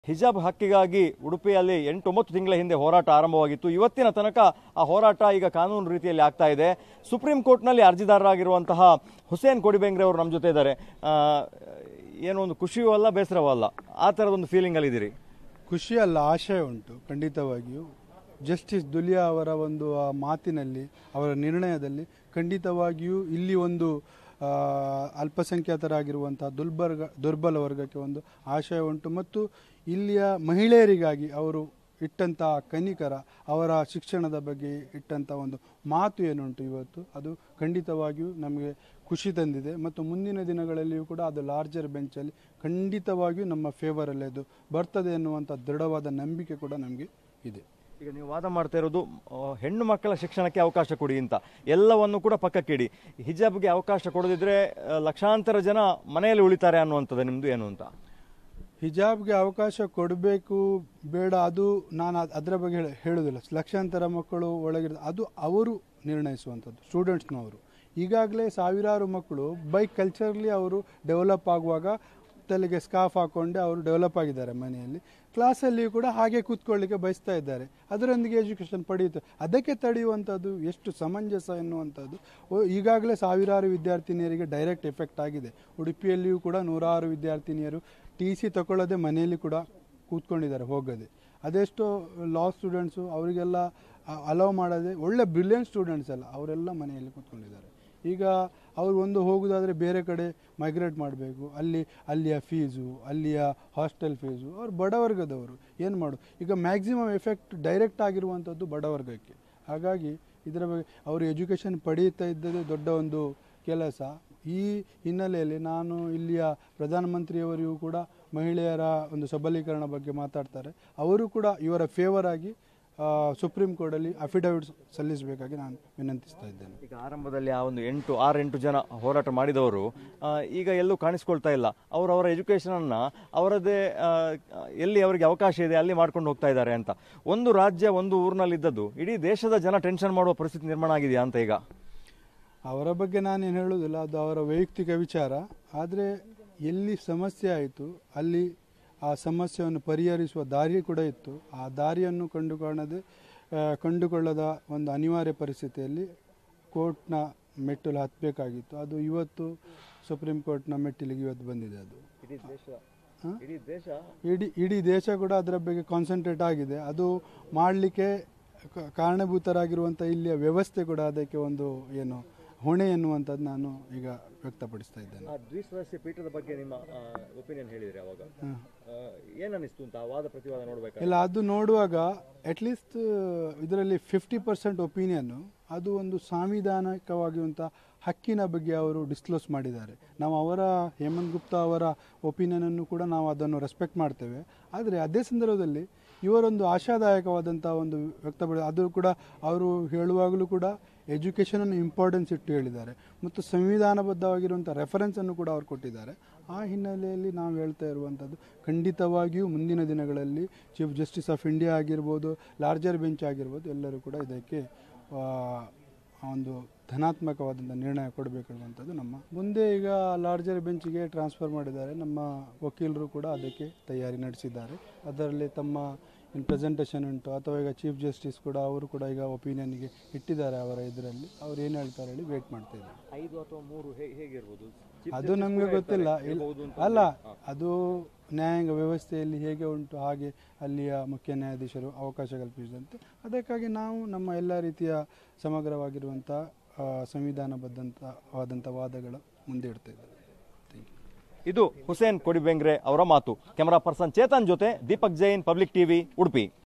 ಹಿಜಾಬ್ ಹಕ್ಕಿಗಾಗಿ ಉಡುಪಿಯಲ್ಲಿ ಎಂಟು ಒಂಬತ್ತು ತಿಂಗಳ ಹಿಂದೆ ಹೋರಾಟ ಆರಂಭವಾಗಿತ್ತು ಇವತ್ತಿನ ತನಕ ಆ ಹೋರಾಟ ಈಗ ಕಾನೂನು ರೀತಿಯಲ್ಲಿ ಆಗ್ತಾ ಇದೆ ಸುಪ್ರೀಂ ಕೋರ್ಟ್ನಲ್ಲಿ ಅರ್ಜಿದಾರರಾಗಿರುವಂತಹ ಹುಸೇನ್ ಕೊಡಿಬೆಂಗ್ರೆ ಅವರು ನಮ್ಮ ಜೊತೆ ಇದ್ದಾರೆ ಆ, ಏನೋ ಒಂದು ಖುಷಿಯೂ ಅಲ್ಲ ಬೇಸರವೂ ಅಲ್ಲ ಆ ಥರದೊಂದು ಫೀಲಿಂಗಲ್ಲಿ ಇದ್ದೀರಿ ಖುಷಿ ಅಲ್ಲ ಆಶಯ ಉಂಟು ಖಂಡಿತವಾಗಿಯೂ ಜಸ್ಟಿಸ್ ದುಲಿಯಾ ಅವರ ಒಂದು ಆ ಮಾತಿನಲ್ಲಿ ಅವರ ನಿರ್ಣಯದಲ್ಲಿ ಖಂಡಿತವಾಗಿಯೂ ಇಲ್ಲಿ ಒಂದು ಆ, ಅಲ್ಪಸಂಖ್ಯಾತರಾಗಿರುವಂತಹ ದುರ್ಬರ್ಗ ದುರ್ಬಲ ವರ್ಗಕ್ಕೆ ಒಂದು ಆಶಯ ಉಂಟು ಮತ್ತು ಇಲ್ಲಿಯ ಮಹಿಳೆಯರಿಗಾಗಿ ಅವರು ಇಟ್ಟಂತಹ ಕನಿಕರ ಅವರ ಶಿಕ್ಷಣದ ಬಗ್ಗೆ ಇಟ್ಟಂಥ ಒಂದು ಮಾತು ಏನುಂಟು ಇವತ್ತು ಅದು ಖಂಡಿತವಾಗಿಯೂ ನಮಗೆ ಖುಷಿ ತಂದಿದೆ ಮತ್ತು ಮುಂದಿನ ದಿನಗಳಲ್ಲಿಯೂ ಕೂಡ ಅದು ಲಾರ್ಜರ್ ಬೆಂಚಲ್ಲಿ ಖಂಡಿತವಾಗಿಯೂ ನಮ್ಮ ಫೇವರಲ್ಲಿ ಅದು ಬರ್ತದೆ ಎನ್ನುವಂಥ ದೃಢವಾದ ನಂಬಿಕೆ ಕೂಡ ನಮಗೆ ಇದೆ ಈಗ ನೀವು ವಾದ ಮಾಡ್ತಾ ಇರೋದು ಆ, ಹೆಣ್ಣು ಮಕ್ಕಳ ಶಿಕ್ಷಣಕ್ಕೆ ಅವಕಾಶ ಕೊಡಿ ಅಂತ ಎಲ್ಲವನ್ನು ಕೂಡ ಪಕ್ಕಕ್ಕಿಡಿ ಹಿಜಾಬ್ಗೆ ಅವಕಾಶ ಕೊಡದಿದ್ರೆ ಆ, ಲಕ್ಷಾಂತರ ಜನ ಮನೆಯಲ್ಲಿ ಉಳಿತಾರೆ ಅನ್ನುವಂಥದ್ದು ನಿಮ್ದು ಏನು ಅಂತ ಹಿಜಾಬ್ಗೆ ಅವಕಾಶ ಕೊಡಬೇಕು ಬೇಡ ಅದು ನಾನು ಅದ್- ಅದರ ಬಗ್ಗೆ ಹೇಳ- ಹೇಳುವುದಿಲ್ಲ ಲಕ್ಷಾಂತರ ಮಕ್ಕಳು ಒಳಗಿರ ಅದು ಅವರು ನಿರ್ಣಯಿಸುವಂಥದ್ದು ಸ್ಟೂಡೆಂಟ್ಸ್ನವರು ಈಗಾಗಲೇ ಸಾವಿರಾರು ಮಕ್ಕಳು ಬೈ ಕಲ್ಚರ್ಲಿ ಅವರು ಡೆವಲಪ್ ಆಗುವಾಗ ತಲೆಗೆ ಸ್ಕಾಫ್ ಹಾಕೊಂಡೆ ಅವರು ಡೆವಲಪ್ ಆಗಿದ್ದಾರೆ ಮನೆಯಲ್ಲಿ ಕ್ಲಾಸಲ್ಲಿಯೂ ಕೂಡ ಹಾಗೆ ಕೂತ್ಕೊಳ್ಳಿಕ್ಕೆ ಬಯಸ್ತಾ ಇದ್ದಾರೆ ಅದರೊಂದಿಗೆ ಎಜುಕೇಷನ್ ಪಡೆಯುತ್ತೆ ಅದಕ್ಕೆ ತಡೆಯುವಂಥದ್ದು ಎಷ್ಟು ಸಮಂಜಸ ಎನ್ನುವಂಥದ್ದು ಓ- ಈಗಾಗಲೇ ಸಾವಿರಾರು ವಿದ್ಯಾರ್ಥಿನಿಯರಿಗೆ ಡೈರೆಕ್ಟ್ ಎಫೆಕ್ಟ್ ಆಗಿದೆ ಉಡುಪಿಯಲ್ಲಿಯೂ ಕೂಡ ನೂರಾರು ವಿದ್ಯಾರ್ಥಿನಿಯರು ಟಿ ಸಿ ತಗೊಳ್ಳದೆ ಮನೆಯಲ್ಲಿ ಕೂಡ ಕೂತ್ಕೊಂಡಿದ್ದಾರೆ ಹೋಗದೆ ಅದೆಷ್ಟೋ ಲಾ ಸ್ಟೂಡೆಂಟ್ಸು ಅವರಿಗೆಲ್ಲ ಅಲೌ ಮಾಡದೆ ಒಳ್ಳೆ ಬ್ರಿಲಿಯಂಟ್ ಸ್ಟೂಡೆಂಟ್ಸ್ ಎಲ್ಲ ಅವರೆಲ್ಲ ಮನೆಯಲ್ಲಿ ಕೂತ್ಕೊಂಡಿದ್ದಾರೆ ಈಗ ಅವರು ಒಂದು ಹೋಗುದಾದರೆ ಬೇರೆ ಕಡೆ ಮೈಗ್ರೇಟ್ ಮಾಡಬೇಕು ಅಲ್ಲಿ ಅಲ್ಲಿಯ ಫೀಸು ಅಲ್ಲಿಯ ಹಾಸ್ಟೆಲ್ ಫೀಸು ಅವ್ರು ಬಡವರ್ಗದವರು ಏನು ಮಾಡು ಈಗ ಮ್ಯಾಕ್ಸಿಮಮ್ ಎಫೆಕ್ಟ್ ಡೈರೆಕ್ಟ್ ಆಗಿರುವಂಥದ್ದು ಬಡವರ್ಗಕ್ಕೆ ಹಾಗಾಗಿ ಇದರ ಬಗ್ಗೆ ಅವರು ಎಜುಕೇಷನ್ ಪಡೆಯುತ್ತಾ ಇದ್ದದೇ ದೊಡ್ಡ ಒಂದು ಕೆಲಸ ಈ ಹಿನ್ನೆಲೆಯಲ್ಲಿ ನಾನು ಇಲ್ಲಿಯ ಪ್ರಧಾನಮಂತ್ರಿಯವರಿಗೂ ಕೂಡ ಮಹಿಳೆಯರ ಒಂದು ಸಬಲೀಕರಣ ಬಗ್ಗೆ ಮಾತಾಡ್ತಾರೆ ಅವರು ಕೂಡ ಇವರ ಫೇವರ್ ಆಗಿ ಆ, ಸುಪ್ರೀಂ ಕೋರ್ಟಲ್ಲಿ ಅಫಿಡವಿಟ್ ಸಲ್ಲಿಸಬೇಕಾಗಿ ನಾನು ವಿನಂತಿಸ್ತಾ ಇದ್ದೇನೆ ಈಗ ಆರಂಭದಲ್ಲಿ ಆ ಒಂದು ಎಂಟು ಆರು ಎಂಟು ಜನ ಹೋರಾಟ ಮಾಡಿದವರು ಆ, ಈಗ ಎಲ್ಲೂ ಕಾಣಿಸ್ಕೊಳ್ತಾ ಇಲ್ಲ ಅವರವರ ಎಜುಕೇಷನ್ ಅನ್ನ ಅವರದೇ ಆ, ಎಲ್ಲಿ ಅವರಿಗೆ ಅವಕಾಶ ಇದೆ ಅಲ್ಲಿ ಮಾಡ್ಕೊಂಡು ಹೋಗ್ತಾ ಇದ್ದಾರೆ ಅಂತ ಒಂದು ರಾಜ್ಯ ಒಂದು ಊರಿನಲ್ಲಿ ಇದ್ದದ್ದು ಇಡೀ ದೇಶದ ಜನ ಟೆನ್ಷನ್ ಮಾಡುವ ಪರಿಸ್ಥಿತಿ ನಿರ್ಮಾಣ ಆಗಿದೆಯಾ ಅಂತ ಈಗ ಅವರ ಬಗ್ಗೆ ನಾನೇನು ಹೇಳುವುದಿಲ್ಲ ಅದು ಅವರ ವೈಯಕ್ತಿಕ ವಿಚಾರ ಆದರೆ ಎಲ್ಲಿ ಸಮಸ್ಯೆ ಆಯಿತು ಅಲ್ಲಿ ಆ ಸಮಸ್ಯೆಯನ್ನು ಪರಿಹರಿಸುವ ದಾರಿ ಕೂಡ ಇತ್ತು ಆ ದಾರಿಯನ್ನು ಕಂಡುಕೊಳ್ಳದೆ ಆ, ಕಂಡುಕೊಳ್ಳದ ಒಂದು ಅನಿವಾರ್ಯ ಪರಿಸ್ಥಿತಿಯಲ್ಲಿ ಕೋರ್ಟ್ನ ಮೆಟ್ಟಲು ಹತ್ತಬೇಕಾಗಿತ್ತು ಅದು ಇವತ್ತು ಸುಪ್ರೀಂ ಕೋರ್ಟ್ನ ಮೆಟ್ಟಿಲಿಗೆ ಇವತ್ತು ಬಂದಿದೆ ಅದು ಇಡೀ ದೇಶ ಹ? ಇಡೀ ದೇಶ ಇಡೀ ಇಡೀ ದೇಶ ಕೂಡ ಅದರ ಬಗ್ಗೆ ಕಾನ್ಸಂಟ್ರೇಟ್ ಆಗಿದೆ ಅದು ಮಾಡಲಿಕ್ಕೆ ಕಾರಣಭೂತರಾಗಿರುವಂಥ ಇಲ್ಲಿಯ ವ್ಯವಸ್ಥೆ ಕೂಡ ಅದಕ್ಕೆ ಒಂದು ಏನು ಹೊಣೆ ಎನ್ನುವಂಥದ್ದು ನಾನು ಈಗ ವ್ಯಕ್ತಪಡಿಸ್ತಾ ಇದ್ದೇನೆ ಆ ದ್ವಿಸದಸ್ಯ ಪೀಠದ ಬಗ್ಗೆ ನಿಮ್ಮ ಒಪಿನಿಯನ್ ಹೇಳಿದ್ರಿ ಅವಾಗ ಹ್ಮ್. ಏನನ್ನಿಸ್ತು ಅಂತ ಆ ವಾದ ಪ್ರತಿವಾದ ನೋಡ್ಬೇಕಾದ್ರೆ ಇಲ್ಲ ಅದು ನೋಡುವಾಗ ಅಟ್ಲೀಸ್ಟ್ ಇದರಲ್ಲಿ ಫಿಫ್ಟಿ ಪರ್ಸೆಂಟ್ ಒಪಿನಿಯನ್ನು ಅದು ಒಂದು ಸಾಂವಿಧಾನಿಕವಾಗಿರುವಂಥ ಹಕ್ಕಿನ ಬಗ್ಗೆ ಅವರು ಡಿಸ್ಕ್ಲೋಸ್ ಮಾಡಿದ್ದಾರೆ ನಾವು ಅವರ ಹೇಮಂತ್ ಗುಪ್ತಾ ಅವರ ಒಪಿನಿಯನನ್ನು ಕೂಡ ನಾವು ಅದನ್ನು ರೆಸ್ಪೆಕ್ಟ್ ಮಾಡ್ತೇವೆ ಆದರೆ ಅದೇ ಸಂದರ್ಭದಲ್ಲಿ ಇವರೊಂದು ಆಶಾದಾಯಕವಾದಂಥ ಒಂದು ವ್ಯಕ್ತಪಡಿ ಅದು ಕೂಡ ಅವರು ಹೇಳುವಾಗಲೂ ಕೂಡ ಎಜುಕೇಷನನ್ನು ಇಂಪಾರ್ಟೆನ್ಸ್ ಇಟ್ಟು ಹೇಳಿದ್ದಾರೆ ಮತ್ತು ಸಂವಿಧಾನಬದ್ಧವಾಗಿರುವಂಥ ರೆಫರೆನ್ಸನ್ನು ಕೂಡ ಅವರು ಕೊಟ್ಟಿದ್ದಾರೆ ಆ ಹಿನ್ನೆಲೆಯಲ್ಲಿ ನಾವು ಹೇಳ್ತಾ ಇರುವಂಥದ್ದು ಖಂಡಿತವಾಗಿಯೂ ಮುಂದಿನ ದಿನಗಳಲ್ಲಿ ಚೀಫ್ ಜಸ್ಟಿಸ್ ಆಫ್ ಇಂಡಿಯಾ ಆಗಿರ್ಬೋದು ಲಾರ್ಜರ್ ಬೆಂಚ್ ಆಗಿರ್ಬೋದು ಎಲ್ಲರೂ ಕೂಡ ಇದಕ್ಕೆ ಆ, ಒಂದು ಧನಾತ್ಮಕವಾದಂಥ ನಿರ್ಣಯ ಕೊಡಬೇಕಿರುವಂಥದ್ದು ನಮ್ಮ ಮುಂದೆ ಈಗ ಲಾರ್ಜರ್ ಬೆಂಚ್ಗೆ ಟ್ರಾನ್ಸ್ಫರ್ ಮಾಡಿದ್ದಾರೆ ನಮ್ಮ ವಕೀಲರು ಕೂಡ ಅದಕ್ಕೆ ತಯಾರಿ ನಡೆಸಿದ್ದಾರೆ ಅದರಲ್ಲಿ ತಮ್ಮ ಏನು ಪ್ರೆಸೆಂಟೇಷನ್ ಉಂಟು ಅಥವಾ ಈಗ ಚೀಫ್ ಜಸ್ಟಿಸ್ ಕೂಡ ಅವರು ಕೂಡ ಈಗ ಒಪಿನಿಯನ್ಗೆ ಇಟ್ಟಿದ್ದಾರೆ ಅವರ ಇದರಲ್ಲಿ ಅವ್ರು ಏನು ಹೇಳ್ತಾರೆ ಹೇಳಿ ವೇಟ್ ಮಾಡ್ತಾ ಇದ್ದಾರೆ ಐದು ಅಥವಾ ಮೂರು ಹೇಗಿರ್ಬೋದು ಅದು ನಮಗೆ ಗೊತ್ತಿಲ್ಲ ಇಲ್ಲ- ಅಲ್ಲ ಅದು ನ್ಯಾಯಾಂಗ ವ್ಯವಸ್ಥೆಯಲ್ಲಿ ಹೇಗೆ ಉಂಟು ಹಾಗೆ ಅಲ್ಲಿಯ ಮುಖ್ಯ ನ್ಯಾಯಾಧೀಶರು ಅವಕಾಶ ಕಲ್ಪಿಸಿದಂತೆ ಅದಕ್ಕಾಗಿ ನಾವು ನಮ್ಮ ಎಲ್ಲ ರೀತಿಯ ಸಮಗ್ರವಾಗಿರುವಂಥ ಆ, ಸಂವಿಧಾನಬದ್ಧವಾದಂಥ ವಾದಗಳ ಮುಂದೆ ಇಡ್ತಾ ಇದ್ದೇವೆ ಥ್ಯಾಂಕ್ ಯು ಇದು ಹುಸೇನ್ ಕೊಡಿಬೆಂಗ್ರೆ ಅವರ ಮಾತು ಕ್ಯಾಮರಾ ಪರ್ಸನ್ ಚೇತನ್ ಜೊತೆ ದೀಪಕ್ ಜೈನ್ ಪಬ್ಲಿಕ್ ಟಿವಿ ಉಡುಪಿ